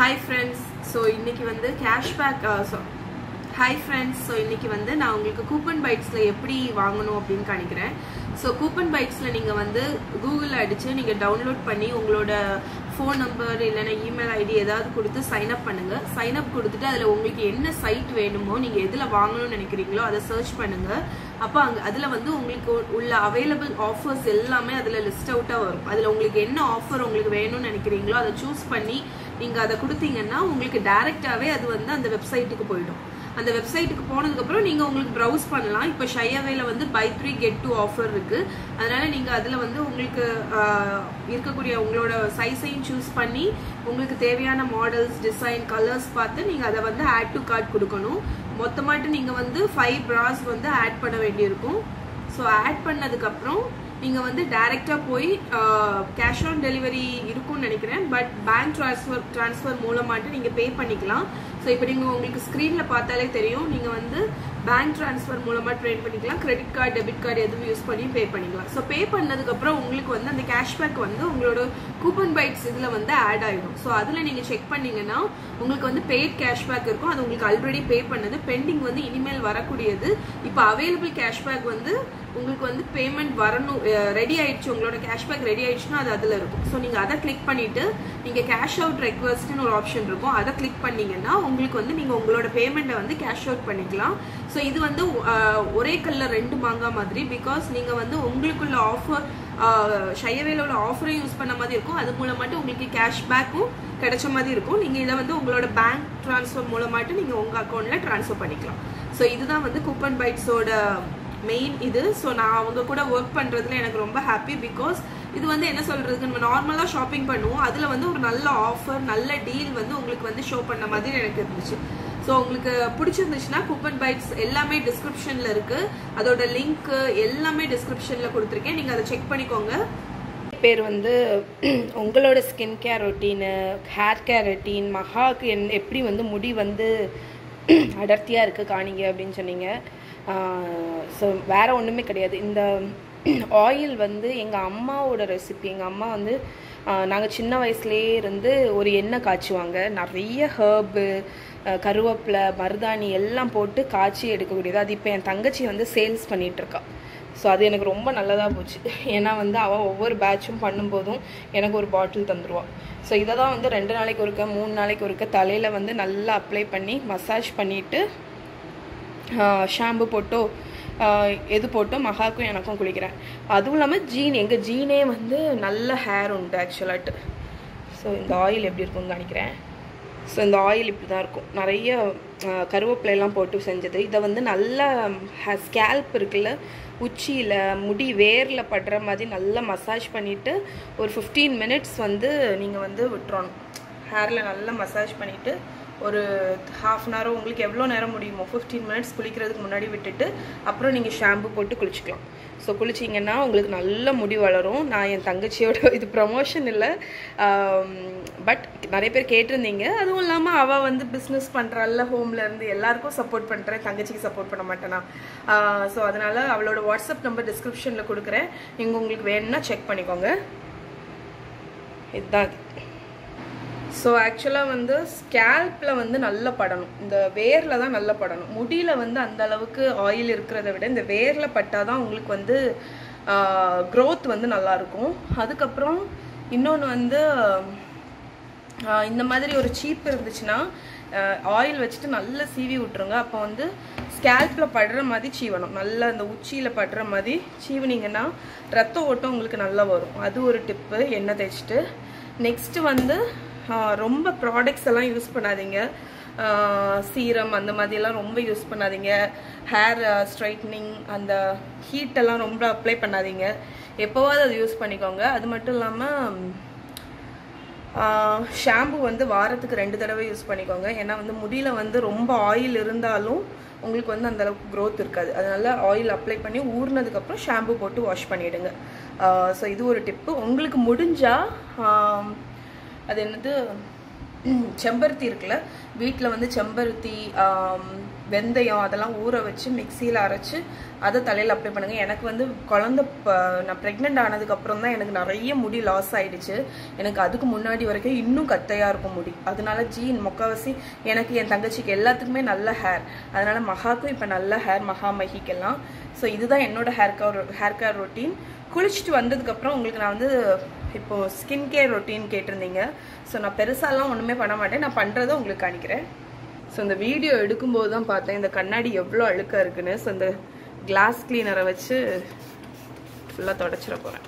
Hi friends so இன்னைக்கு வந்து cashback so hi friends so இன்னைக்கு வந்து நான் உங்களுக்கு கூப்பன் பைட்ஸில் எப்படி வாங்கணும் அப்படின்னு காணிக்கிறேன் ஸோ கூப்பன் பைட்ஸில் நீங்கள் வந்து கூகுளில் அடித்து நீங்கள் டவுன்லோட் பண்ணி உங்களோட ஃபோன் நம்பர் இல்லைன்னா இமெயில் ஐடி ஏதாவது கொடுத்து சைன் அப் பண்ணுங்கள் சைன் அப் கொடுத்துட்டு அதில் உங்களுக்கு என்ன சைட் வேணுமோ நீங்கள் எதில் வாங்கணும்னு நினைக்கிறீங்களோ அதை சர்ச் பண்ணுங்கள் அப்போ அங்கே அதில் வந்து உங்களுக்கு உள்ள அவைலபிள் ஆஃபர்ஸ் எல்லாமே அதில் லிஸ்ட் அவுட்டாக வரும் அதில் உங்களுக்கு என்ன ஆஃபர் உங்களுக்கு வேணும்னு நினைக்கிறீங்களோ அதை சூஸ் பண்ணி நீங்கள் அதை கொடுத்தீங்கன்னா உங்களுக்கு டைரெக்டாகவே அது வந்து அந்த வெப்சைட்டுக்கு போயிடும் அந்த வெப்சைட்டுக்கு போனதுக்கப்புறம் நீங்கள் உங்களுக்கு ப்ரௌஸ் பண்ணலாம் இப்போ ஷையாவேல வந்து buy three get two offer இருக்குது அதனால நீங்கள் அதில் வந்து உங்களுக்கு ஆஹ், இருக்கக்கூடிய உங்களோட சைஸையும் சூஸ் பண்ணி உங்களுக்கு தேவையான மாடல்ஸ் டிசைன் கலர்ஸ் பார்த்து நீங்கள் அதை வந்து ஆட் டு கார்ட் கொடுக்கணும் மொத்தமாட்டு நீங்கள் வந்து ஃபைவ் ப்ராஸ் வந்து ஆட் பண்ண வேண்டியிருக்கும் ஸோ ஆட் பண்ணதுக்கப்புறம் நீங்கள் வந்து டைரெக்டாக போய் கேஷ் ஆன் டெலிவரி இருக்கும்னு நினைக்கிறேன் பட் பேங்க் ட்ரான்ஸ்ஃபர் ட்ரான்ஸ்ஃபர் மூலமாட்டு நீங்கள் பே பண்ணிக்கலாம் ஸோ இப்போ நீங்கள் உங்களுக்கு ஸ்க்ரீனில் பார்த்தாலே தெரியும் நீங்கள் வந்து பேங்க் ட்ரான்ஸ்ஃபர் மூலமாக ட்ரேட் பண்ணிக்கலாம் கிரெடிட் கார்டு டெபிட் கார்டு எதுவும் யூஸ் பண்ணி பே பண்ணிக்கலாம் ஸோ பே பண்ணதுக்கப்புறம் உங்களுக்கு வந்து அந்த கேஷ்பேக் வந்து உங்களோட கூப்பன் பைட்ஸ் இதில் வந்து ஆட் ஆகிடும் ஸோ அதில் நீங்கள் செக் பண்ணீங்கன்னா உங்களுக்கு வந்து பெய்ட் கேஷ்பேக் இருக்கும் அது உங்களுக்கு ஆல்ரெடி பே பண்ணது பெண்டிங் வந்து இனிமேல் வரக்கூடியது இப்போ அவைலபிள் கேஷ்பேக் வந்து உங்களுக்கு வந்து பேமெண்ட் வரணும் ரெடி ஆயிடுச்சு உங்களோட கேஷ்பேக் ரெடி ஆயிடுச்சுன்னா அது அதில் இருக்கும் ஸோ நீங்கள் அதை கிளிக் பண்ணிட்டு நீங்கள் கேஷ் அவுட் ரெக்வஸ்ட்னு ஒரு ஆப்ஷன் இருக்கும் அதை கிளிக் பண்ணீங்கன்னா உங்களுக்கு வந்து நீங்கள் உங்களோட பேமெண்ட்டை வந்து கேஷ் அவுட் பண்ணிக்கலாம் ஸோ இது வந்து அஹ், ஒரே கல்ல ரெண்டு மாங்காய் மாதிரி பிகாஸ் நீங்கள் வந்து உங்களுக்குள்ள ஆஃபர் ஷையவேல உள்ள ஆஃபரையும் யூஸ் பண்ண மாதிரி இருக்கும் அது மூலமாட்டு உங்களுக்கு கேஷ்பேக்கும் கிடைச்ச மாதிரி இருக்கும் நீங்கள் இதை வந்து உங்களோட பேங்க் ட்ரான்ஸ்ஃபர் மூலமாட்டு நீங்கள் உங்கள் அக்கௌண்ட்டில் ட்ரான்ஸ்ஃபர் பண்ணிக்கலாம் ஸோ இதுதான் வந்து கூப்பன் பைட்ஸோட மெயின் இது ஸோ நான் அவங்க கூட ஒர்க் பண்ணுறதுல எனக்கு ரொம்ப ஹாப்பி பிகாஸ் இது வந்து என்ன சொல்கிறதுக்கு நம்ம நார்மலாக ஷாப்பிங் பண்ணுவோம் அதில் வந்து ஒரு நல்ல ஆஃபர் நல்ல டீல் வந்து உங்களுக்கு வந்து ஷோ பண்ண மாதிரி எனக்கு இருந்துச்சு ஸோ உங்களுக்கு பிடிச்சிருந்துச்சுன்னா கூப்பன் பைட்ஸ் எல்லாமே டிஸ்கிரிப்ஷனில் இருக்குது அதோட லிங்க்கு எல்லாமே டிஸ்கிரிப்ஷனில் கொடுத்துருக்கேன் நீங்கள் அதை செக் பண்ணிக்கோங்க பேர் வந்து உங்களோட skin care routine hair care routine மகாக்கு என் எப்படி வந்து முடி வந்து அடர்த்தியாக இருக்குது காணிங்க அப்படின்னு சொன்னீங்க ஸோ வேறு ஒன்றுமே கிடையாது இந்த ஆயில் வந்து எங்கள் அம்மாவோட ரெசிபி எங்கள் அம்மா வந்து நாங்கள் சின்ன வயசுலேயே இருந்து ஒரு எண்ணெய் காய்ச்சுவாங்க நிறைய ஹர்பு கருவேப்பிலை மருதாணி எல்லாம் போட்டு காய்ச்சி எடுக்கக்கூடியது அது இப்போ என் தங்கச்சி வந்து சேல்ஸ் பண்ணிகிட்ருக்கா ஸோ அது எனக்கு ரொம்ப நல்லதாக போச்சு ஏன்னா வந்து அவள் ஒவ்வொரு பேட்சும் பண்ணும்போதும் எனக்கு ஒரு பாட்டில் தந்துடுவாள் ஸோ இதை தான் வந்து ரெண்டு நாளைக்கு ஒருக்க மூணு நாளைக்கு ஒருக்க தலையில் வந்து நல்லா அப்ளை பண்ணி மசாஜ் பண்ணிவிட்டு ஷாம்பு போட்டோ ஆஹ் எது போட்டோ மகாக்கும் எனக்கும் குளிக்கிறேன் அதுவும் இல்லாமல் ஜீன் எங்கள் ஜீனே வந்து நல்ல ஹேர் உண்டு ஆக்சுவலாட்டு ஸோ இந்த ஆயில் எப்படி இருக்கும்னு நினைக்கிறேன் ஸோ இந்த ஆயில் இப்படி தான் இருக்கும் நிறைய ஆஹ் கருவேப்பிலையெல்லாம் போட்டு செஞ்சது இதை வந்து நல்லா ஸ்கேல்ப் இருக்குல்ல உச்சியில் முடி வேரில் படுற மாதிரி நல்லா மசாஜ் பண்ணிவிட்டு ஒரு ஃபிஃப்டீன் மினிட்ஸ் வந்து நீங்கள் வந்து விட்டுறணும் ஹேரில் நல்லா மசாஜ் பண்ணிவிட்டு ஒரு ஹாஃப் அன் ஹவர் உங்களுக்கு எவ்வளோ நேரம் முடியுமோ ஃபிஃப்டீன் மினிட்ஸ் குளிக்கிறதுக்கு முன்னாடி விட்டுட்டு அப்புறம் நீங்கள் ஷாம்பு போட்டு குளிச்சுக்கலாம் ஸோ குளிச்சிங்கன்னா உங்களுக்கு நல்ல முடி வளரும் நான் என் தங்கச்சியோட இது ப்ரமோஷன் இல்லை பட் நிறைய பேர் கேட்டிருந்தீங்க அதுவும் இல்லாமல் அவள் வந்து பிஸ்னஸ் பண்ணுறாள்ல ஹோம்ல இருந்து எல்லாருக்கும் சப்போர்ட் பண்ணுறேன் தங்கச்சிக்கு சப்போர்ட் பண்ண மாட்டேனா ஸோ அதனால் அவளோட வாட்ஸ்அப் நம்பர் டிஸ்கிரிப்ஷனில் கொடுக்குறேன் நீங்கள் உங்களுக்கு வேணும்னா செக் பண்ணிக்கோங்க இதுதான் அது ஸோ ஆக்சுவலாக வந்து ஸ்கேல்பில் வந்து நல்லா படணும் இந்த வேரில் தான் நல்லா படணும் முடியில் வந்து அந்த அளவுக்கு ஆயில் இருக்கிறத விட இந்த வேரில் பட்டால் தான் உங்களுக்கு வந்து க்ரோத் வந்து நல்லாயிருக்கும் அதுக்கப்புறம் இன்னொன்று வந்து ஆஹ் இந்த மாதிரி ஒரு சீப் இருந்துச்சுன்னா ஆயில் வச்சுட்டு நல்லா சீவி விட்ருங்க அப்போ வந்து ஸ்கேல்பில் படுற மாதிரி சீவணும் நல்லா அந்த உச்சியில் படுற மாதிரி சீவினீங்கன்னா ரத்த ஓட்டம் உங்களுக்கு நல்லா வரும் அது ஒரு டிப்பு எண்ணெய் தேய்ச்சிட்டு நெக்ஸ்ட்டு வந்து ஆஹ் ரொம்ப ப்ராடக்ட்ஸ் எல்லாம் யூஸ் பண்ணாதீங்க சீரம் அந்த மாதிரியெல்லாம் ரொம்ப யூஸ் பண்ணாதீங்க ஹேர் ஸ்ட்ரைட்னிங் அந்த ஹீட்டெல்லாம் ரொம்ப அப்ளை பண்ணாதீங்க எப்போவாவது அது யூஸ் பண்ணிக்கோங்க அது மட்டும் இல்லாமல் ஷாம்பு வந்து வாரத்துக்கு ரெண்டு தடவை யூஸ் பண்ணிக்கோங்க ஏன்னா வந்து முடியில் வந்து ரொம்ப ஆயில் இருந்தாலும் உங்களுக்கு வந்து அந்த அளவுக்கு க்ரோத் இருக்காது அதனால ஆயில் அப்ளை பண்ணி ஊறினதுக்கப்புறம் ஷாம்பு போட்டு வாஷ் பண்ணிவிடுங்க ஸோ இது ஒரு டிப்பு உங்களுக்கு முடிஞ்சால் அது என்னது செம்பருத்தி இருக்குல்ல வீட்டில் வந்து செம்பருத்தி ஆம், வெந்தயம் அதெல்லாம் ஊற வச்சு மிக்சியில் அரைச்சு அதை தலையில் அப்ளை பண்ணுங்க எனக்கு வந்து குழந்த ப- நான் ப்ரெக்னென்ட் ஆனதுக்கப்புறம் தான் எனக்கு நிறைய முடி லாஸ் ஆயிடுச்சு எனக்கு அதுக்கு முன்னாடி வரைக்கும் இன்னும் கத்தையாக இருக்கும் முடி அதனால ஜீன் முக்கால்வாசி எனக்கு என் தங்கச்சிக்கு எல்லாத்துக்குமே நல்ல ஹேர் அதனால மகாக்கும் இப்போ நல்ல ஹேர் மகா மகிக்கெல்லாம் ஸோ இதுதான் என்னோட hair care hair care routine குளிச்சுட்டு வந்ததுக்கப்புறம் உங்களுக்கு நான் வந்து இப்போ ஸ்கின் கேர் ரொட்டீன் கேட்டிருந்தீங்க ஸோ நான் பெருசாலாம் ஒன்றுமே பண்ண மாட்டேன் நான் பண்ணுறதை உங்களுக்கு காணிக்கிறேன் ஸோ இந்த வீடியோ எடுக்கும்போது தான் பார்த்தேன் இந்த கண்ணாடி எவ்வளோ அழுக்காக இருக்குன்னு ஸோ இந்த கிளாஸ் கிளீனரை வச்சு ஃபுல்லாக தொடச்சிட போகிறேன்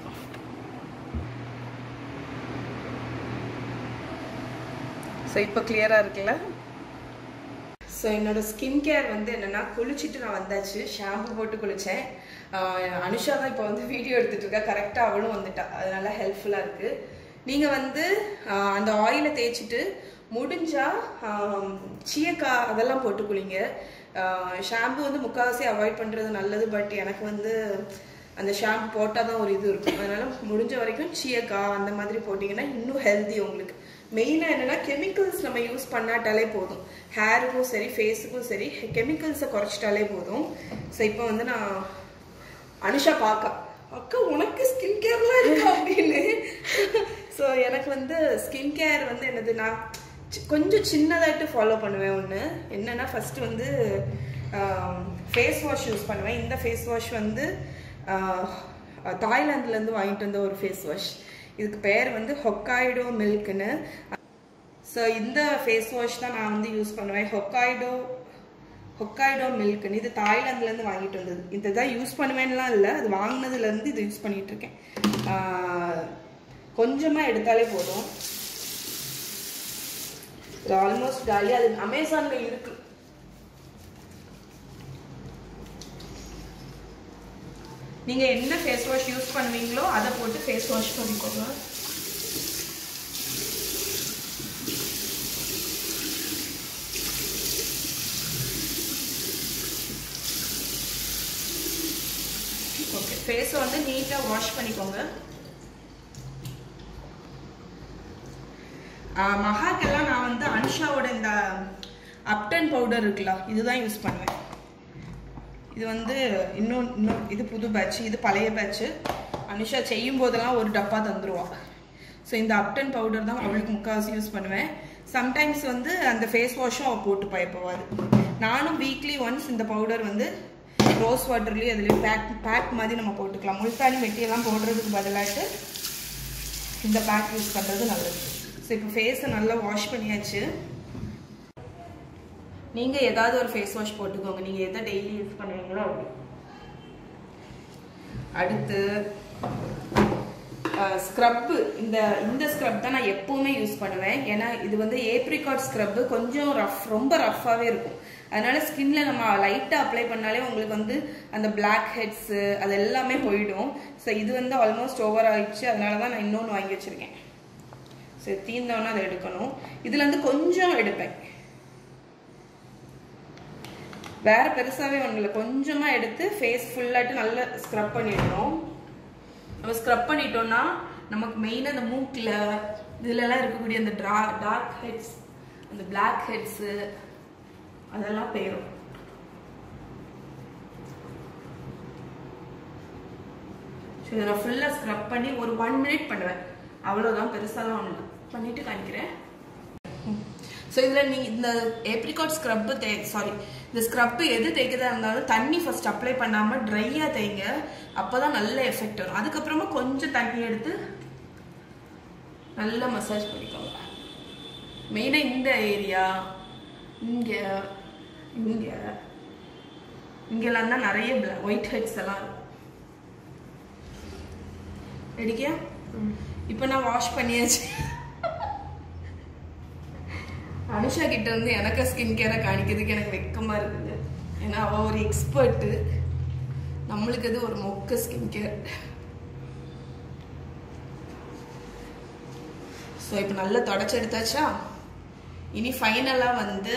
ஸோ இப்போ கிளியராக இருக்குல்ல ஸோ என்னோட ஸ்கின் கேர் வந்து என்னன்னா குளிச்சுட்டு நான் வந்தாச்சு ஷாம்பு போட்டு குளித்தேன் அனுஷா தான் இப்போ வந்து வீடியோ எடுத்துட்டு இருக்கா கரெக்டாக அவளும் வந்துட்டா அதனால ஹெல்ப்ஃபுல்லாக இருக்கு நீங்கள் வந்து ஆஹ், அந்த ஆயிலை தேய்ச்சிட்டு முடிஞ்சா ஆம், சீயக்காய் அதெல்லாம் போட்டு குளிங்க ஷாம்பு வந்து முக்கால்வாசி அவாய்ட் பண்ணுறது நல்லது பட் எனக்கு வந்து அந்த ஷாம்பு போட்டால் தான் ஒரு இது இருக்கும் அதனால முடிஞ்ச வரைக்கும் சீயக்காய் அந்த மாதிரி போட்டிங்கன்னா இன்னும் ஹெல்தி உங்களுக்கு மெயினாக என்னன்னா கெமிக்கல்ஸ் நம்ம யூஸ் பண்ணாட்டாலே போதும் ஹேருக்கும் சரி ஃபேஸுக்கும் சரி கெமிக்கல்ஸை குறைச்சிட்டாலே போதும் ஸோ இப்போ வந்து நான் அனுஷா பார்க்கா அக்கா உனக்கு ஸ்கின் கேர்லாம் இருக்கா அப்படின்னு ஸோ எனக்கு வந்து ஸ்கின் கேர் வந்து என்னது நான் சி- கொஞ்சம் சின்னதாட்டு ஃபாலோ பண்ணுவேன் ஒன்று என்னன்னா ஃபர்ஸ்ட் வந்து ஃபேஸ் வாஷ் யூஸ் பண்ணுவேன் இந்த ஃபேஸ் வாஷ் வந்து தாய்லாந்துலேருந்து வாங்கிட்டு வந்த ஒரு ஃபேஸ் வாஷ் இதுக்கு பேர் வந்து ஹொக்காய்டோ மில்க்னு ஸோ இந்த ஃபேஸ் வாஷ் தான் நான் வந்து யூஸ் பண்ணுவேன் ஹொக்காய்டோ ஹொக்காய்டோ மில்க்னு இது தாய்லாந்துலேருந்து வாங்கிட்டு வந்தது இந்த தான் யூஸ் பண்ணுவேன்லாம் இல்லை அது வாங்கினதுலேருந்து இது யூஸ் பண்ணிட்டு இருக்கேன் கொஞ்சமாக எடுத்தாலே போதும் இது ஆல்மோஸ்ட் காலி அது அமேசானில் இருக்கு நீங்கள் என்ன ஃபேஸ் வாஷ் யூஸ் பண்ணுவீங்களோ அதை போட்டு ஃபேஸ் வாஷ் பண்ணிக்கோங்க ஓகே ஃபேஸை வந்து நீட்டாக வாஷ் பண்ணிக்கோங்க ஆஹ் மகாக்கெல்லாம் நான் வந்து அனுஷாவோட இந்த அப்டன் பவுடர் இருக்குல்ல இதுதான் யூஸ் பண்ணுவேன் இது வந்து இன்னும் இன்னும் இது புது பேட்ச் இது பழைய பேட்ச் அனுஷா செய்யும் போதெல்லாம் ஒரு டப்பா தந்துருவா ஸோ இந்த அப்டன் பவுடர் தான் அவளுக்கு முக்கால்வாசி யூஸ் பண்ணுவேன் சம்டைம்ஸ் வந்து அந்த ஃபேஸ் வாஷும் அவள் போட்டு பயப்பவாது நானும் வீக்லி ஒன்ஸ் இந்த பவுடர் வந்து ரோஸ் வாட்டர்லேயும் அதுலேயும் பேக் பேக் மாதிரி நம்ம போட்டுக்கலாம் முல்தானி மெட்டியெல்லாம் போடுறதுக்கு பதிலாட்டு இந்த பேக் யூஸ் பண்ணுறது நல்லது ஸோ இப்போ ஃபேஸை நல்லா வாஷ் பண்ணியாச்சு நீங்கள் ஏதாவது ஒரு ஃபேஸ் வாஷ் போட்டுக்கோங்க நீங்கள் எதை டெய்லி யூஸ் பண்ணுவீங்களோ அப்படி அடுத்து ஸ்க்ரப்பு இந்த இந்த ஸ்க்ரப் தான் நான் எப்பவுமே யூஸ் பண்ணுவேன் ஏன்னா இது வந்து ஏப்ரிகாட் ஸ்க்ரப்பு கொஞ்சம் ரஃப் ரொம்ப ரஃப்பாகவே இருக்கும் அதனால ஸ்கின்ல நம்ம லைட்டாக அப்ளை பண்ணாலே உங்களுக்கு வந்து அந்த பிளாக் ஹெட்ஸு அது எல்லாமே போயிடும் ஸோ இது வந்து ஆல்மோஸ்ட் ஓவர் ஆயிடுச்சு அதனால தான் நான் இன்னொன்று வாங்கி வச்சிருக்கேன் சரி தீர்ந்தவொன்னே அதை எடுக்கணும் இதுல இருந்து கொஞ்சம் எடுப்பேன் வேற பெருசாவே ஒன்றும் இல்லை கொஞ்சமா எடுத்து ஃபேஸ் ஃபுல்லாட்டு நல்லா ஸ்க்ரப் பண்ணிடணும் நம்ம ஸ்க்ரப் பண்ணிட்டோம்னா நமக்கு மெயினாக அந்த மூக்கில் இதுலலாம் இருக்கக்கூடிய அந்த ட்ரா டார்க் ஹெட்ஸ் அந்த பிளாக் ஹெட்ஸு அதெல்லாம் போயிடும் ஸோ இதை நான் ஃபுல்லாக ஸ்க்ரப் பண்ணி ஒரு ஒன் மினிட் பண்ணுவேன் அவ்வளோதான் பெருசாலாம் ஒன்று பண்ணிட்டு காமிக்கிறேன் ஸோ இதில் நீங்கள் இந்த ஏப்ரிகாட் ஸ்க்ரப்பு தே சாரி இந்த ஸ்க்ரப்பு எது தேய்க்கிறதா இருந்தாலும் தண்ணி ஃபர்ஸ்ட் அப்ளை பண்ணாமல் ட்ரையாக தேய்ங்க அப்போ தான் நல்ல எஃபெக்ட் வரும் அதுக்கப்புறமா கொஞ்சம் தண்ணி எடுத்து நல்லா மசாஜ் பண்ணிக்கோங்க மெயினாக இந்த ஏரியா இங்கே இங்கே இங்கெல்லாம் தான் நிறைய ஒயிட் ஹெட்ஸ் எல்லாம் இருக்கும் ரெடிக்கியா இப்போ நான் வாஷ் பண்ணியாச்சு அனுஷா கிட்ட வந்து எனக்கு ஸ்கின் கேரை காணிக்கிறதுக்கு எனக்கு வெக்கமா இருக்குது ஏன்னா அவ ஒரு எக்ஸ்பர்ட்டு நம்மளுக்கு அது ஒரு மொக்க ஸ்கின் கேர் ஸோ இப்போ நல்லா தொடச்சி எடுத்தாச்சா இனி ஃபைனலாக வந்து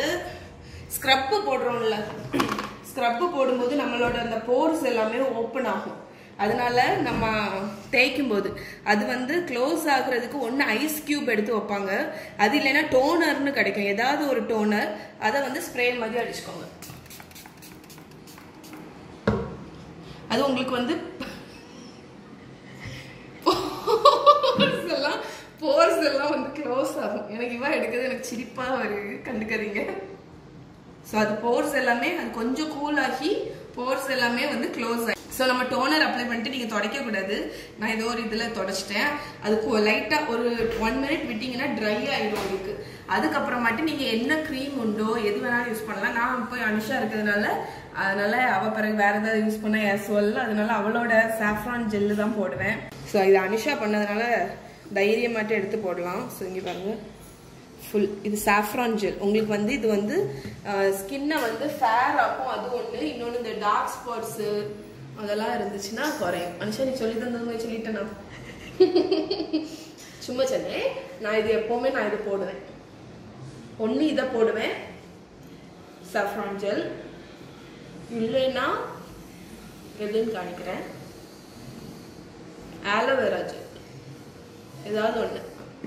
ஸ்க்ரப்பு போடுறோம்ல ஸ்க்ரப்பு போடும்போது நம்மளோட அந்த போர்ஸ் எல்லாமே ஓப்பன் ஆகும் அதனால நம்ம தேய்க்கும் போது அது வந்து க்ளோஸ் ஆகுறதுக்கு ஒன்று ஐஸ் கியூப் எடுத்து வைப்பாங்க அது இல்லைன்னா டோனர்னு கிடைக்கும் ஏதாவது ஒரு டோனர் அதை வந்து ஸ்ப்ரே மாதிரி அடிச்சுக்கோங்க அது உங்களுக்கு வந்து pores எல்லாம் போர்ஸ் எல்லாம் வந்து க்ளோஸ் ஆகும் எனக்கு இவன் எடுக்கிறது எனக்கு சிரிப்பா வருது கண்டுக்காதீங்க ஸோ அது போர்ஸ் எல்லாமே அது கொஞ்சம் கூல் ஆகி போர்ஸ் எல்லாமே வந்து க்ளோஸ் ஆகி ஸோ நம்ம டோனர் அப்ளை பண்ணிட்டு நீங்கள் துடைக்க கூடாது நான் ஏதோ ஒரு இதில் தொடச்சிட்டேன் அதுக்கு லைட்டாக ஒரு ஒன் மினிட் விட்டிங்கன்னா ட்ரை ஆகிடும் உங்களுக்கு அதுக்கப்புறமாட்டி நீங்கள் என்ன க்ரீம் உண்டோ எது வேணாலும் யூஸ் பண்ணலாம் நான் போய் அனுஷா இருக்கிறதுனால அதனால அவள் பிறகு வேற ஏதாவது யூஸ் பண்ண சொல்ல அதனால அவளோட சாஃப்ரான் ஜெல்லு தான் போடுவேன் ஸோ இது அனுஷா பண்ணதுனால தைரியமாட்டு எடுத்து போடலாம் ஸோ இங்கே பாருங்க ஃபுல் இது சாஃப்ரான் ஜெல் உங்களுக்கு வந்து இது வந்து ஸ்கின்னை வந்து ஃபேர் ஆக்கும் அது ஒன்று இன்னொன்று இந்த டார்க் ஸ்பாட்ஸு அதெல்லாம் இருந்துச்சுன்னா குறையும் அனுஷா நீ சொல்லி தந்தது மாதிரி சொல்லிட்டேனா சும்மா சொன்னேன் நான் இது எப்போவுமே நான் இது போடுவேன் ஒன்று இதை போடுவேன் சாஃப்ரான் ஜெல் இல்லைன்னா எதுன்னு காணிக்கிறேன் ஆலோவேரா ஜெல் ஏதாவது ஒன்று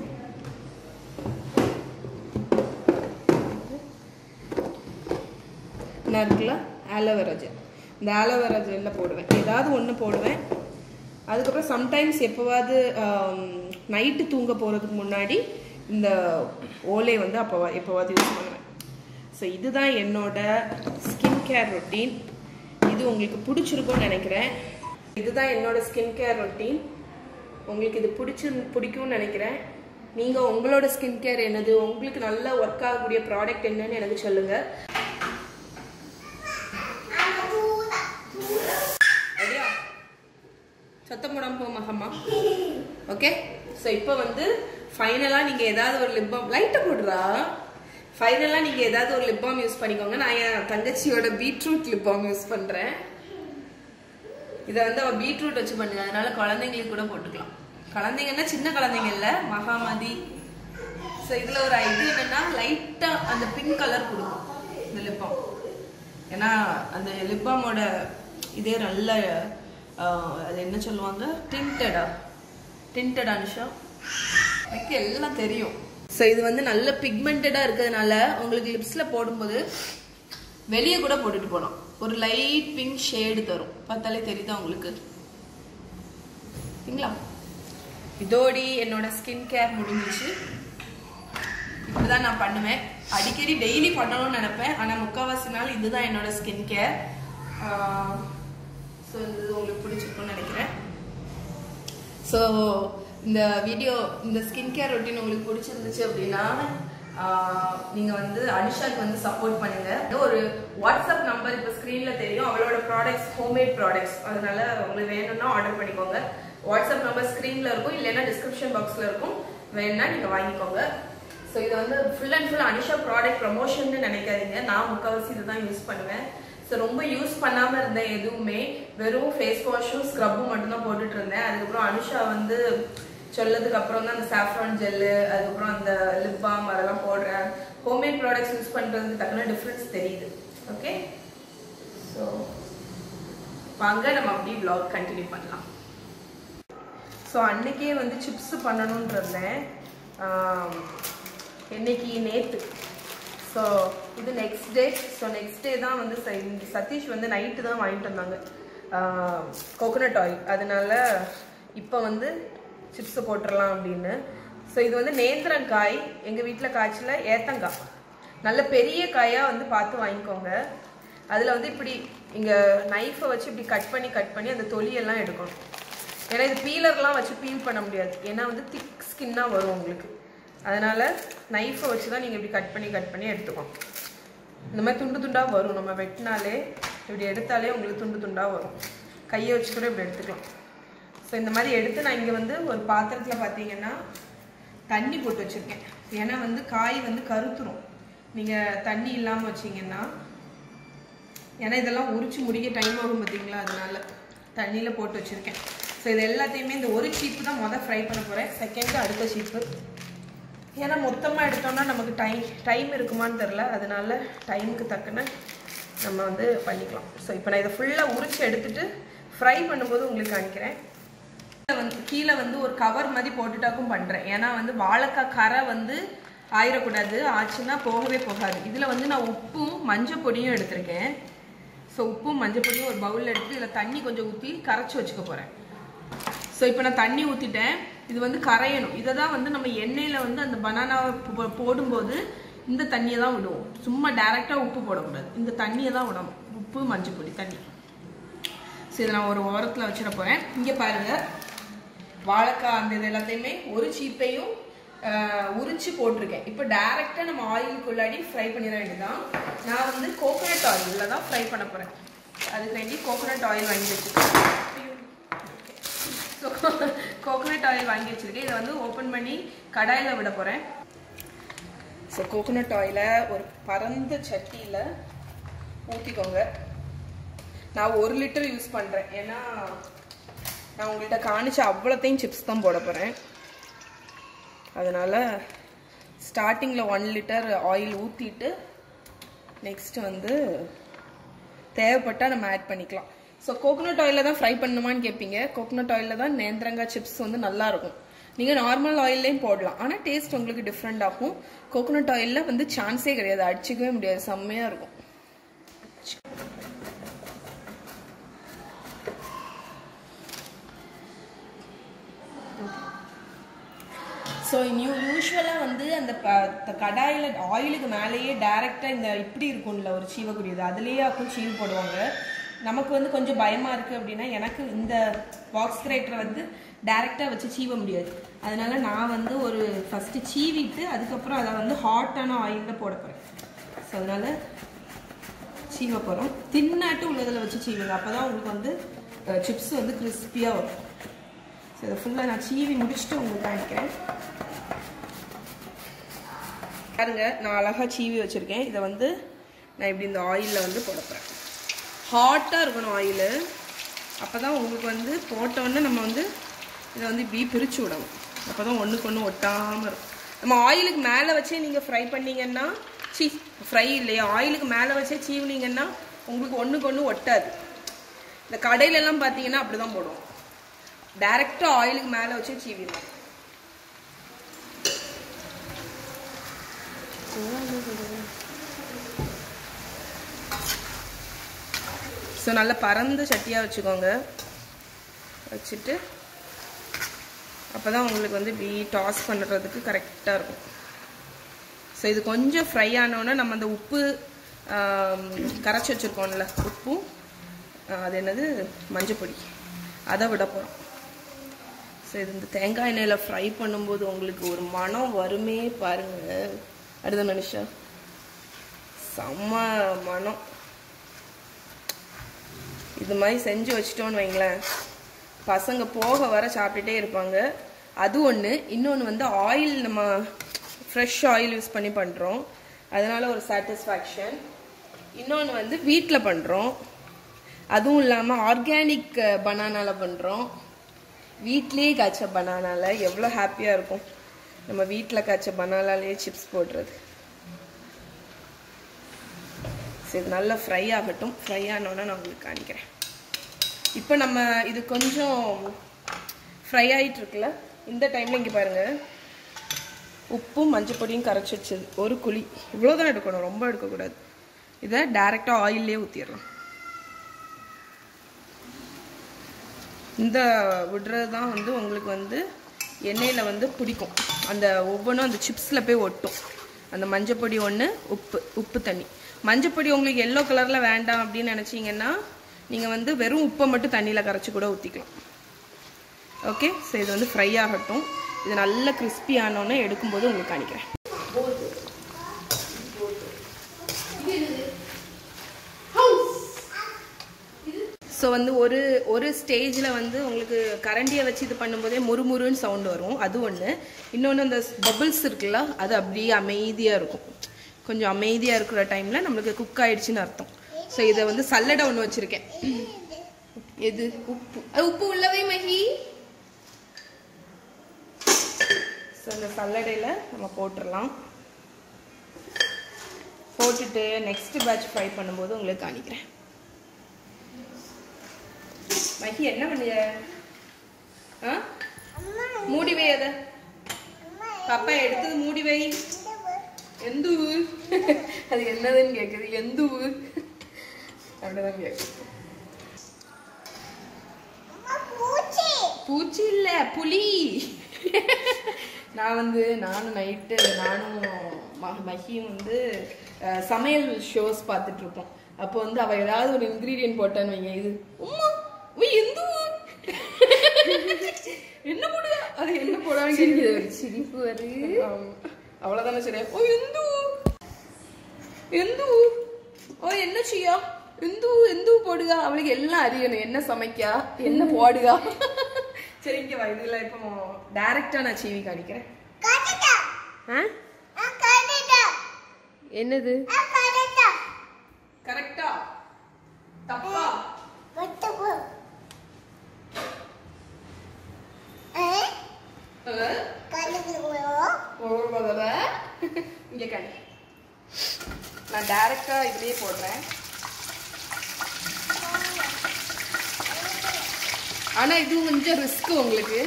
நான் இருக்குல்ல ஆலோவேரா ஜெல் இந்த ஆலோவேரா ஜெல்ல போடுவேன் ஏதாவது ஒன்று போடுவேன் அதுக்கப்புறம் சம்டைம்ஸ் எப்போவாது நைட்டு தூங்க போகிறதுக்கு முன்னாடி இந்த ஓலை வந்து அப்போ எப்போவாது யூஸ் பண்ணுவேன் ஸோ இதுதான் என்னோட ஸ்கின் கேர் ரொட்டீன் இது உங்களுக்கு பிடிச்சிருக்கும்னு நினைக்கிறேன் இதுதான் என்னோட ஸ்கின் கேர் ரொட்டீன் உங்களுக்கு இது பிடிச்சி பிடிக்கும்னு நினைக்கிறேன் நீங்கள் உங்களோட ஸ்கின் கேர் என்னது உங்களுக்கு நல்லா ஒர்க் ஆகக்கூடிய ப்ராடக்ட் என்னன்னு எனக்கு சொல்லுங்கள் ரெடியா சத்தம் போடாம போ மகம்மா ஓகே ஸோ இப்போ வந்து ஃபைனலாக நீங்கள் ஏதாவது ஒரு லிப் பாம் லைட்டை போடுறா ஃபைனலாக நீங்கள் ஏதாவது ஒரு லிப் பாம் யூஸ் பண்ணிக்கோங்க நான் என் தங்கச்சியோட பீட்ரூட் லிப் பாம் யூஸ் பண்ணுறேன் இதை வந்து அவள் பீட்ரூட் வச்சு பண்ணுங்க அதனால குழந்தைங்களுக்கு கூட போட்டுக்கலாம் குழந்தைங்கன்னா சின்ன குழந்தைங்க இல்லை மகாமதி ஸோ இதில் ஒரு இது என்னன்னா லைட்டாக அந்த பிங்க் கலர் கொடுக்கும் இந்த லிப் பாம் ஏன்னா அந்த லிப் பாமோட இதே நல்ல ஆஹ், அது என்ன சொல்லுவாங்க டிண்டடா டிண்டட் அனுஷா எனக்கு எல்லாம் தெரியும் ஸோ இது வந்து நல்ல பிக்மெண்டடாக இருக்கிறதுனால உங்களுக்கு லிப்ஸில் போடும்போது வெளியே கூட போட்டுட்டு போகலாம் ஒரு லைட் பிங்க் ஷேடு தரும் பார்த்தாலே தெரியுதா உங்களுக்கு சரிங்களா இதோடி என்னோட ஸ்கின் கேர் முடிஞ்சிச்சு இப்படிதான் நான் பண்ணுவேன் அடிக்கடி டெய்லி பண்ணணும்னு நினைப்பேன் ஆனால் முக்கால்வாசி நாள் இதுதான் என்னோட ஸ்கின் கேர் ஸோ இது உங்களுக்கு பிடிச்சிருக்கும்னு நினைக்கிறேன் ஸோ இந்த வீடியோ இந்த ஸ்கின் கேர் ரொட்டீன் உங்களுக்கு பிடிச்சிருந்துச்சு அப்படின்னா ஆஹ், நீங்க வந்து அனுஷாக்கு வந்து சப்போர்ட் பண்ணுங்க ஒரு வாட்ஸ்அப் நம்பர் இப்போ ஸ்க்ரீன்ல தெரியும் அவளோட ப்ராடக்ட்ஸ் ஹோம்மேட் ப்ராடக்ட்ஸ் அதனால உங்களுக்கு வேணும்னா ஆர்டர் பண்ணிக்கோங்க வாட்ஸ்அப் நம்பர் ஸ்க்ரீன்ல இருக்கும் இல்லைன்னா டிஸ்கிரிப்ஷன் பாக்ஸ்ல இருக்கும் வேணும்னா நீங்க வாங்கிக்கோங்க ஸோ இது வந்து full and full Anusha product promotion நினைக்காதீங்க நான் முக்கால்வாசி இதுதான் யூஸ் பண்ணுவேன் ஸோ ரொம்ப யூஸ் பண்ணாம இருந்தேன் எதுவுமே வெறும் ஃபேஸ் வாஷும் ஸ்க்ரப்பும் மட்டும்தான் போட்டுட்டு இருந்தேன் அதுக்கப்புறம் அனுஷா வந்து சொல்லதுக்கு அப்புறம் தான் அந்த சாஃப்ரான் ஜெல்லு அதுக்கப்புறம் அந்த லிப் பாம் அதெல்லாம் போடுறேன் ஹோம்மேட் ப்ராடக்ட்ஸ் யூஸ் பண்றதுக்கு தக்கன டிஃப்ரென்ஸ் தெரியுது ஓகே ஸோ வாங்க நம்ம அப்படியே vlog கண்டினியூ பண்ணலாம் ஸோ அன்னைக்கே வந்து சிப்ஸ் பண்ணணும்னு இருந்தேன் ஆம், இன்னைக்கு நேற்று ஸோ இது next day so next day தான் வந்து ச- இந்த சதீஷ் வந்து நைட்டு தான் வாங்கிட்டு வந்தாங்க கோகோனட் ஆயில் அதனால இப்போ வந்து சிப்ஸ் போட்டுடலாம் அப்படின்னு ஸோ இது வந்து நேந்திரங்காய் எங்கள் வீட்டில் காய்ச்சல ஏத்தங்காய் நல்ல பெரிய காயாக வந்து பார்த்து வாங்கிக்கோங்க அதில் வந்து இப்படி இங்கே நைஃபை வச்சு இப்படி கட் பண்ணி கட் பண்ணி அந்த தொலியெல்லாம் எடுக்கணும் ஏன்னா இது பீலர்லாம் வச்சு பீல் பண்ண முடியாது ஏன்னா வந்து திக் ஸ்கின்னாக வரும் உங்களுக்கு அதனால நைஃபை வச்சு தான் நீங்கள் இப்படி கட் பண்ணி கட் பண்ணி எடுத்துக்கணும் இந்த மாதிரி துண்டு துண்டாக வரும் நம்ம வெட்டினாலே இப்படி எடுத்தாலே உங்களுக்கு துண்டு துண்டாக வரும் கையை வச்சு கூட இப்படி எடுத்துக்கலாம் ஸோ இந்த மாதிரி எடுத்து நான் இங்கே வந்து ஒரு பாத்திரத்தில் பார்த்தீங்கன்னா தண்ணி போட்டு வச்சுருக்கேன் ஏன்னா வந்து காய் வந்து கருத்துரும் நீங்கள் தண்ணி இல்லாமல் வச்சீங்கன்னா ஏன்னா இதெல்லாம் உரிச்சு முடிக்க டைம் ஆகும் பார்த்தீங்களா அதனால தண்ணியில் போட்டு வச்சுருக்கேன் ஸோ இது எல்லாத்தையுமே இந்த ஒரு சீப்பு தான் மொதல் ஃப்ரை பண்ண போகிறேன் செகண்ட் அடுத்த சீப்பு ஏன்னா மொத்தமாக எடுத்தோம்னா நமக்கு டைம் டைம் இருக்குமான்னு தெரில அதனால டைமுக்கு தக்கன நம்ம வந்து பண்ணிக்கலாம் ஸோ இப்போ நான் இதை ஃபுல்லாக உரிச்சு எடுத்துட்டு ஃப்ரை பண்ணும்போது உங்களுக்கு காணிக்கிறேன் கீழே வந்து கீழே வந்து ஒரு கவர் மாதிரி போட்டுட்டாக்கும் பண்ணுறேன் ஏன்னா வந்து வாழைக்காய் கரை வந்து ஆயிடக்கூடாது ஆச்சுன்னா போகவே போகாது இதில் வந்து நான் உப்பும் மஞ்சள் பொடியும் எடுத்திருக்கேன் ஸோ உப்பும் மஞ்சள் பொடியும் ஒரு பவுலில் எடுத்து இதில் தண்ணி கொஞ்சம் ஊற்றி கரைச்சி வச்சுக்க போகிறேன் ஸோ இப்போ நான் தண்ணி ஊற்றிட்டேன் இது வந்து கரையணும் இதை தான் வந்து நம்ம எண்ணெயில் வந்து அந்த பனானாவை போ- போடும்போது இந்த தண்ணியை தான் விடுவோம் சும்மா டைரெக்டாக உப்பு போடக்கூடாது இந்த தண்ணியை தான் விடணும் உப்பு மஞ்சள் பொடி தண்ணி ஸோ இதை நான் ஒரு ஓரத்தில் வச்சிட போகிறேன் இங்கே பாருங்கள் வாழைக்காய் அந்த இது எல்லாத்தையுமே ஒரு சீப்பையும் ஆஹ், உரிச்சு போட்டிருக்கேன் இப்போ டைரெக்டாக நம்ம ஆயிலுக்குள்ளாடி ஃப்ரை பண்ணிட வேண்டியதான் நான் வந்து கோகோனட் ஆயிலில் தான் ஃப்ரை பண்ண போகிறேன் அதுக்கு வேண்டி கோகோனட் ஆயில் வாங்கி வச்சுருக்கேன் ஸோ கோகோனட் ஆயில் வாங்கி வச்சிருக்கேன் இதை வந்து ஓப்பன் பண்ணி கடாயில் விட போகிறேன் ஸோ கோகோனட் ஆயிலை ஒரு பரந்த சட்டியில் ஊற்றிக்கோங்க நான் ஒரு லிட்டர் யூஸ் பண்ணுறேன் ஏன்னா நான் உங்கள்கிட்ட காணிச்ச அவ்வளோத்தையும் சிப்ஸ் தான் போட போகிறேன் அதனால் ஸ்டார்டிங்கில் ஒன் லிட்டர் ஆயில் ஊற்றிட்டு நெக்ஸ்ட் வந்து தேவைப்பட்டால் நம்ம ஆட் பண்ணிக்கலாம் ஸோ கோகோனட் ஆயிலில் தான் ஃப்ரை பண்ணணுமான்னு கேட்பீங்க கோகோனட் ஆயிலில் தான் நேந்திரங்காய் சிப்ஸ் வந்து நல்லா இருக்கும் நீங்கள் நார்மல் ஆயில்லையும் போடலாம் ஆனால் டேஸ்ட் உங்களுக்கு டிஃப்ரெண்ட் ஆகும் கோகோனட் ஆயிலில் வந்து சான்ஸே கிடையாது அடிச்சிக்கவே முடியாது செம்மையாக இருக்கும் ஸோ நியூ யூஸ்வலாக வந்து அந்த ப கடாயில் ஆயிலுக்கு மேலேயே டைரெக்டாக இந்த இப்படி இருக்கும்ல ஒரு சீவக்கூடியது அதுலேயே அப்போ சீவு போடுவாங்க நமக்கு வந்து கொஞ்சம் பயமாக இருக்குது அப்படின்னா எனக்கு இந்த பாக்ஸ் கிரேட்டரை வந்து டைரெக்டாக வச்சு சீவ முடியாது அதனால நான் வந்து ஒரு ஃபஸ்ட்டு சீவிட்டு அதுக்கப்புறம் அதை வந்து ஹாட்டான ஆயிலில் போட போகிறேன் ஸோ அதனால் சீவ போகிறோம் தின்னாட்டு உள்ளதில் வச்சு சீவுங்க அப்போ தான் உங்களுக்கு வந்து சிப்ஸ் வந்து கிறிஸ்பியாக வரும் ஸோ இதை ஃபுல்லாக நான் சீவி முடிச்சுட்டு உங்களுக்கு காணிக்கிறேன் பாருங்க நான் அழகாக சீவி வச்சுருக்கேன் இதை வந்து நான் இப்படி இந்த ஆயிலில் வந்து போட போகிறேன் ஹாட்டாக இருக்கணும் ஆயிலு அப்போ தான் உங்களுக்கு வந்து போட்டோன்னே நம்ம வந்து இதை வந்து இப்படி பிரித்து விடணும் அப்போ தான் ஒன்றுக்கு ஒன்று ஒட்டாமல் இருக்கும் நம்ம ஆயிலுக்கு மேலே வச்சே நீங்கள் ஃப்ரை பண்ணீங்கன்னா சீ ஃப்ரை இல்லையா ஆயிலுக்கு மேலே வச்சே சீவுனீங்கன்னா உங்களுக்கு ஒன்றுக்கு ஒன்று ஒட்டாது இந்த கடையில எல்லாம் பார்த்தீங்கன்னா அப்படி தான் போடுவோம் டைரெக்டாக ஆயிலுக்கு மேலே வச்சே சீவிடலாம் ஸோ நல்ல பரந்த சட்டியாக வச்சுக்கோங்க வச்சுட்டு அப்போ தான் உங்களுக்கு வந்து இப்படி டாஸ் பண்ணுறதுக்கு கரெக்டாக இருக்கும் ஸோ இது கொஞ்சம் ஃப்ரை ஆனோன்னே நம்ம அந்த உப்பு ஆம், கரைச்சி வச்சுருக்கோம்ல உப்பும் ஆ, அது என்னது மஞ்சப்பொடி அதை விட போகிறோம் ஸோ இது இந்த தேங்காய் எண்ணெயில் ஃப்ரை பண்ணும்போது உங்களுக்கு ஒரு மனம் வருமே பாருங்க அடுத்த மனுஷா செம்ம மனம் இது மாதிரி செஞ்சு வச்சிட்டோன்னு வைங்களேன் பசங்க போக வர சாப்பிட்டுட்டே இருப்பாங்க அது ஒன்று இன்னொன்று வந்து ஆயில் நம்ம ஃப்ரெஷ் ஆயில் யூஸ் பண்ணி பண்ணுறோம் அதனால ஒரு சாட்டிஸ்ஃபேக்ஷன் இன்னொன்று வந்து வீட்டில் பண்ணுறோம் அதுவும் இல்லாமல் ஆர்கானிக் பனானால பண்ணுறோம் வீட்லேயே காய்ச்ச பனானால எவ்வளோ ஹாப்பியாக இருக்கும் நம்ம வீட்டில் காய்ச்ச பனானாலே சிப்ஸ் போடுறது சரி இது நல்லா ஃப்ரை ஆகட்டும் ஃப்ரை ஆனோன்னே நான் உங்களுக்கு காணிக்கிறேன் இப்போ நம்ம இது கொஞ்சம் ஃப்ரை ஆகிட்டு இருக்குல்ல இந்த டைமில் இங்கே பாருங்கள் உப்பும் மஞ்சள் பொடியும் கரைச்சி வச்சது ஒரு குழி இவ்வளோ தான் எடுக்கணும் ரொம்ப எடுக்கக்கூடாது இதை டேரெக்டாக ஆயிலே ஊற்றிடலாம் இந்த விடுறது தான் வந்து உங்களுக்கு வந்து எண்ணெயில் வந்து பிடிக்கும் அந்த ஒவ்வொன்றும் அந்த சிப்ஸில் போய் ஒட்டும் அந்த மஞ்சப்பொடி ஒன்று உப்பு உப்பு தண்ணி மஞ்சப்பொடி உங்களுக்கு எல்லோ கலரில் வேண்டாம் அப்படின்னு நினச்சிங்கன்னா நீங்கள் வந்து வெறும் உப்பை மட்டும் தண்ணியில் கரைச்சி கூட ஊற்றிக்கலாம் ஓகே ஸோ இது வந்து ஃப்ரை ஆகட்டும் இது நல்லா crispy ஆனோன்னே எடுக்கும்போது உங்களுக்கு காணிக்கிறேன் ஸோ வந்து ஒரு ஒரு ஸ்டேஜில் வந்து உங்களுக்கு கரண்டியை வச்சு இது பண்ணும்போதே முறுமுறுன்னு சவுண்ட் வரும் அது ஒன்று இன்னொன்று அந்த பபிள்ஸ் இருக்குல்ல அது அப்படியே அமைதியாக இருக்கும் கொஞ்சம் அமைதியாக இருக்கிற டைமில் நம்மளுக்கு குக் ஆயிடுச்சுன்னு அர்த்தம் ஸோ இதை வந்து சல்லடை ஒன்று வச்சுருக்கேன் எது உப்பு அது உப்பு உள்ளவே மகி ஸோ இந்த சல்லடையில் நம்ம போட்டுடலாம் போட்டுட்டு நெக்ஸ்ட் பேட்ச் ஃப்ரை பண்ணும்போது உங்களுக்கு காணிக்கிறேன் மகி என்ன பண்ணிய ஆ மூடி வை அத பாப்பா எடுத்தது மூடி வை எந்த ஊர் அது என்னதுன்னு கேக்குது எந்த ஊர் அப்படிதான் கேக்குது பூச்சி இல்ல புலி நான் வந்து நானும் நைட்டு நானும் ம- மகியும் வந்து அஹ், சமையல் ஷோஸ் பார்த்துட்டு இருப்போம் அப்போ வந்து அவ ஏதாவது ஒரு இன்கிரீடியன்ட் போட்டான்னு வைங்க இது உம்மா உய் எந்த ஊர் என்ன போடுவா அது என்ன போடுவாங்க சிரிப்பு வருது ஆமா. அவ்வளவுதானே சரியா ஓ எந்து எந்து ஓ என்ன செய்யா எந்து எந்து போடுகா அவளுக்கு எல்லாம் அறியணும் என்ன சமைக்கா என்ன போடுகா சரி இங்க வா இதுல இப்போ டைரக்டா நான் சீவி காணிக்கிறேன் ஆ? என்னது கரெக்டா தப்பா அஹ், ஒரு பதவ. இங்க காணி நான் டைரக்டா இதுலயே போடுறேன் ஆனா இது கொஞ்சம் ரிஸ்க் உங்களுக்கு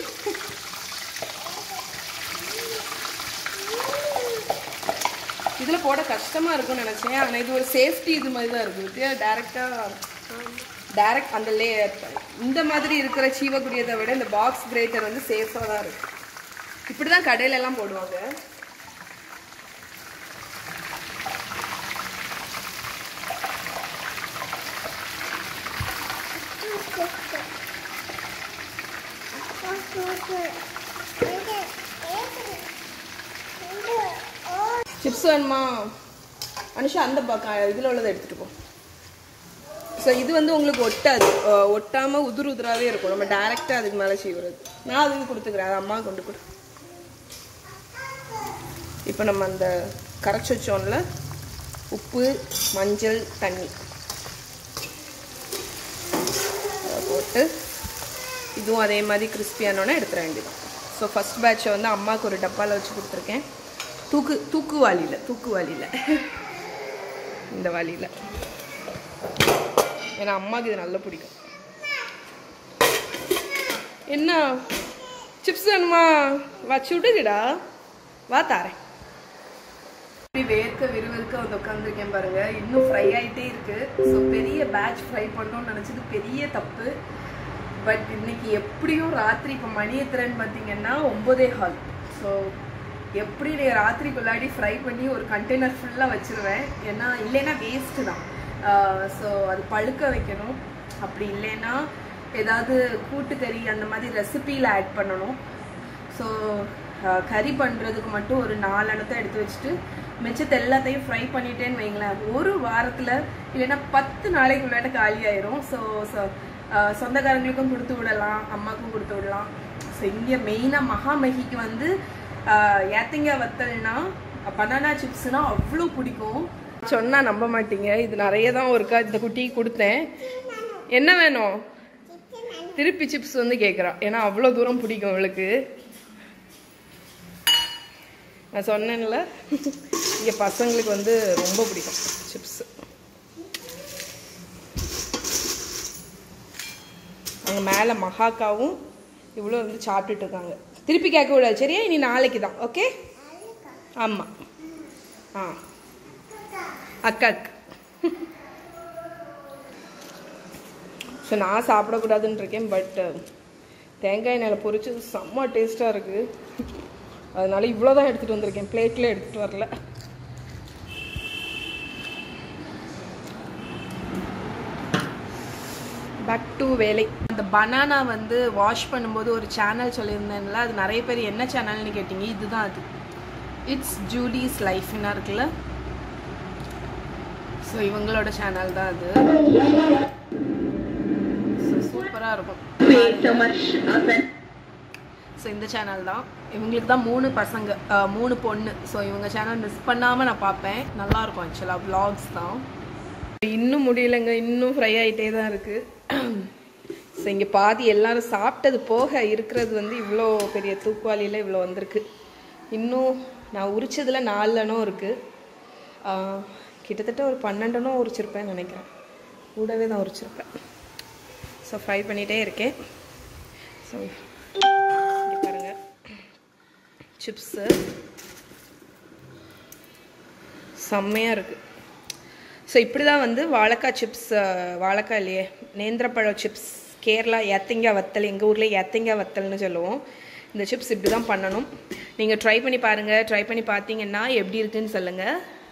இதுல போட கஷ்டமா இருக்கும்னு நினைச்சேன் ஆனா இது ஒரு சேஃப்டி இது மாதிரி தான் இருக்கு வித்தியா டைரக்டா டைரக்ட் அந்த லே இந்த மாதிரி இருக்கிற சீவக்கூடியதை விட இந்த பாக்ஸ் கிரேட்டர் வந்து சேஃபாக தான் இருக்கு இப்படிதான் கடையில எல்லாம் போடுவாங்க சிப்ஸ் வேணுமா அனுஷா அந்த பக்கம் இதில் உள்ளதை எடுத்துட்டு போ ஸோ இது வந்து உங்களுக்கு ஒட்டாது அஹ் ஒட்டாம உதிர் உதிராவே இருக்கும் நம்ம டைரெக்டாக அதுக்கு மேலே சீவுறது நான் அதுக்கு கொடுத்துக்கிறேன் அது அம்மா கொண்டு கொடு இப்போ நம்ம அந்த கரைச்சி வச்சோம்ல உப்பு மஞ்சள் தண்ணி அதை போட்டு இதுவும் அதே மாதிரி கிறிஸ்பியானோன்னே எடுத்துட வேண்டியது ஸோ ஃபஸ்ட் பேட்சை வந்து அம்மாவுக்கு ஒரு டப்பாவில் வச்சு கொடுத்துருக்கேன் தூக்கு தூக்கு வாளியில் தூக்கு வாளியில் இந்த வாளியில் ஏன்னா அம்மாவுக்கு இது நல்லா பிடிக்கும் என்ன சிப்ஸ் வேணுமா வச்சு விட்டுக்கிடா வா தாரேன் இப்படி வேர்க்க விறுவிறுக்க வந்து உட்காந்துருக்கேன் பாருங்க இன்னும் ஃப்ரை ஆயிட்டே இருக்கு ஸோ பெரிய பேட்ச் ஃப்ரை பண்ணணும்னு நினச்சது பெரிய தப்பு பட் இன்னைக்கு எப்படியும் ராத்திரி இப்போ மணி எத்தனைன்னு பார்த்தீங்கன்னா ஒன்பதே ஹால் ஸோ எப்படி நீ ராத்திரிக்குள்ளாடி ஃப்ரை பண்ணி ஒரு கண்டெய்னர் ஃபுல்லாக வச்சிருவேன் ஏன்னா இல்லைன்னா வேஸ்ட்டு தான் ஸோ அது பழுக்க வைக்கணும் அப்படி இல்லைன்னா ஏதாவது கூட்டுக்கறி அந்த மாதிரி ரெசிபியில் ஆட் பண்ணணும் ஸோ கறி பண்ணுறதுக்கு மட்டும் ஒரு நாலு அணத்தை எடுத்து வச்சுட்டு மிச்சத்தை எல்லாத்தையும் ஃப்ரை பண்ணிட்டேன்னு வைங்களேன் ஒரு வாரத்தில் இல்லைன்னா பத்து நாளைக்குள்ளாட்ட காலி ஆயிரும் ஸோ ஸோ சொந்தக்காரங்களுக்கும் கொடுத்து விடலாம் அம்மாக்கும் கொடுத்து விடலாம் ஸோ இங்கே மெயினாக மகாமகிக்கு வந்து ஆஹ், ஏத்தங்காய் வத்தல்னா பனானா சிப்ஸ்னா அவ்வளோ பிடிக்கும் சொன்னா நம்ப மாட்டீங்க இது நிறைய தான் ஒருக்கா இந்த குட்டிக்கு கொடுத்தேன் என்ன வேணும் திருப்பி சிப்ஸ் வந்து கேட்குறா ஏன்னா அவ்வளோ தூரம் பிடிக்கும் அவளுக்கு நான் சொன்னேன்ல இங்கே பசங்களுக்கு வந்து ரொம்ப பிடிக்கும் சிப்ஸ் அங்கே மேலே மகாக்காவும் இவ்வளோ வந்து சாப்பிட்டுட்டு இருக்காங்க திருப்பி கேட்க கூடாது சரியா இனி நாளைக்கு தான் ஓகே ஆமாம் ஆ அக்காக்கு ஸோ நான் சாப்பிடக்கூடாதுன்னு இருக்கேன் பட் தேங்காய் எண்ணெயில் பொரிச்சது செம்ம டேஸ்ட்டாக இருக்குது அதனால இவ்வளோ தான் எடுத்துகிட்டு வந்திருக்கேன் பிளேட்டில் எடுத்துகிட்டு வரல பேக் டு வேலை அந்த பனானா வந்து வாஷ் பண்ணும்போது ஒரு சேனல் சொல்லியிருந்தேன்ல அது நிறைய பேர் என்ன சேனல்னு கேட்டிங்க இதுதான் அது இட்ஸ் ஜூலிஸ் லைஃப்னா இருக்குல்ல ஸோ இவங்களோட சேனல் தான் அது ஸோ சூப்பராக இருக்கும் ஸோ இந்த சேனல் தான் இவங்களுக்கு தான் மூணு பசங்க அஹ், மூணு பொண்ணு ஸோ இவங்க சேனல் மிஸ் பண்ணாமல் நான் பார்ப்பேன் நல்லாயிருக்கும் ஆக்சுவலாக vlogs தான் இன்னும் முடியலைங்க இன்னும் ஃப்ரை ஆகிட்டே தான் இருக்குது ஸோ இங்கே பாதி எல்லாரும் சாப்பிட்டது போக இருக்கிறது வந்து இவ்வளோ பெரிய தூக்குவாளியில் இவ்வளோ வந்திருக்கு இன்னும் நான் உரிச்சதில் நாலு அணம் இருக்குது கிட்டத்தட்ட ஒரு பன்னெண்டு அணம் உரிச்சிருப்பேன்னு நினைக்கிறேன் கூடவே தான் உரிச்சிருப்பேன் ஸோ ஸோ ஃப்ரை பண்ணிகிட்டே இருக்கேன் ஸோ இங்கே பாருங்கள் சிப்ஸு செம்மையாக இருக்குது ஸோ இப்படி தான் வந்து வாழைக்காய் சிப்ஸ் வாழைக்காய் இல்லையே நேந்திரப்பழம் சிப்ஸ் கேரளா ஏத்தங்காய் வத்தல் எங்கள் ஊரில் ஏத்தங்காய் வத்தல்னு சொல்லுவோம் இந்த சிப்ஸ் இப்படி தான் பண்ணணும் நீங்கள் ட்ரை பண்ணி பாருங்கள் ட்ரை பண்ணி பார்த்தீங்கன்னா எப்படி இருக்குன்னு சொல்லுங்கள்